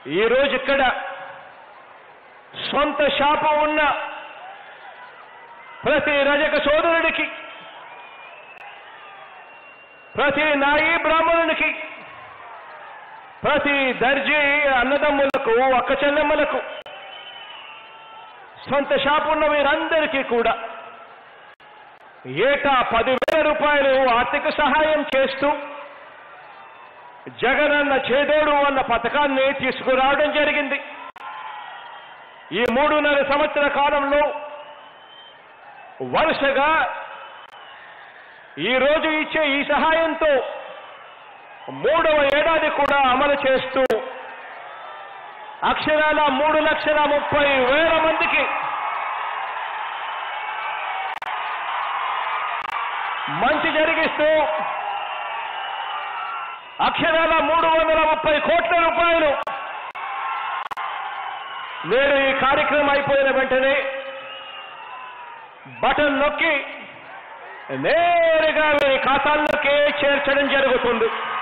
ఈరోజు ఇక్కడ సొంత శాపం ఉన్న ప్రతి రజక సోదరుడికి ప్రతి నాయి బ్రాహ్మణునికి ప్రతి దర్జీ అన్నదమ్ములకు అక్క చెల్లెమ్మలకు సొంత షాపు ఉన్న వీరందరికీ కూడా ఏటా పదివేల రూపాయలు ఆర్థిక సహాయం చేస్తూ జగనన్న చేదోడు అన్న పథకాన్ని తీసుకురావడం జరిగింది ఈ మూడున్నర సంవత్సర కాలంలో వరుసగా ఈ రోజు ఇచ్చే ఈ సహాయంతో మూడవ ఏడాది కూడా అమలు చేస్తూ అక్షరాల మూడు లక్షల ముప్పై వేల మందికి మంచి జరిగిస్తూ అక్షరాల మూడు వందల ముప్పై కోట్ల రూపాయలు నేడు ఈ కార్యక్రమం అయిపోయిన వెంటనే బటన్ నొక్కి నేరుగా మీ ఖాతాల్లోకే చేర్చడం జరుగుతుంది